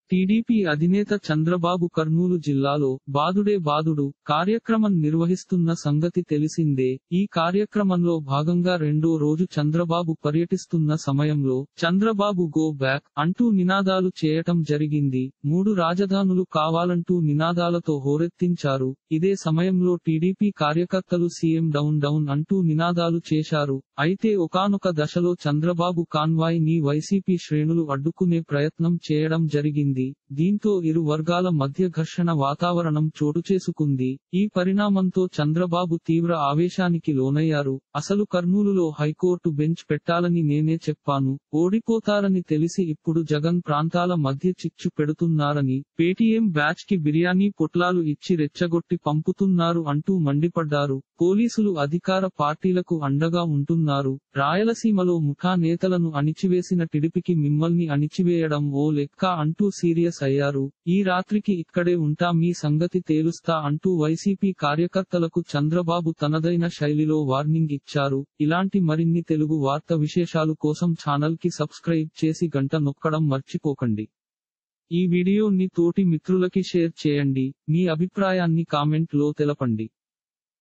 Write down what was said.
TDP అధినేత చంద్రబాబు కర్నూలు జిల్లాలో బాదుడే బాదుడు కార్యక్రమం నిర్వహిస్తున్న సంగతి తెలిసిందే ఈ కార్యక్రమంలో భాగంగా రెండో రోజు చంద్రబాబు పర్యటిస్తున్న సమయంలో చంద్రబాబు గో బ్యాక్ అంటూ నినాదాలు చేయటం జరిగింది మూడు రాజధానులు కావాలంటూ నినాదాలతో హోరెత్తించారు ఇదే సమయంలో టీడీపీ కార్యకర్తలు సీఎం డౌన్ డౌన్ అంటూ నినాదాలు చేశారు అయితే ఒకానొక దశలో చంద్రబాబు కాన్వాయ్ ని వైసీపీ శ్రేణులు అడ్డుకునే ప్రయత్నం చేయడం జరిగింది దీంతో ఇరు వర్గాల మధ్య ఘర్షణ వాతావరణం చోటు చేసుకుంది ఈ పరిణామంతో చంద్రబాబు తీవ్ర ఆవేశానికి లోనయ్యారు అసలు కర్నూలులో హైకోర్టు బెంచ్ పెట్టాలని నేనే చెప్పాను ఓడిపోతారని తెలిసి ఇప్పుడు జగన్ ప్రాంతాల మధ్య చిచ్చు పెడుతున్నారని పేటీఎం బ్యాచ్ కి బిర్యానీ పొట్లాలు ఇచ్చి రెచ్చగొట్టి పంపుతున్నారు అంటూ మండిపడ్డారు పోలీసులు అధికార పార్టీలకు అండగా ఉంటున్నారు రాయలసీమలో ముఠా నేతలను అణిచివేసిన టిడిపికి మిమ్మల్ని అణిచివేయడం ఓ లెక్క అంటూ సీరియస్ అయ్యారు ఈ రాత్రికి ఇక్కడే ఉంటా మీ సంగతి తేలుస్తా అంటూ వైసీపీ కార్యకర్తలకు చంద్రబాబు తనదైన శైలిలో వార్నింగ్ ఇచ్చారు ఇలాంటి మరిన్ని తెలుగు వార్త విశేషాలు కోసం ఛానల్ కి సబ్స్క్రైబ్ చేసి గంట నొక్కడం మర్చిపోకండి ఈ వీడియోని తోటి మిత్రులకి షేర్ చేయండి మీ అభిప్రాయాన్ని కామెంట్ లో తెలపండి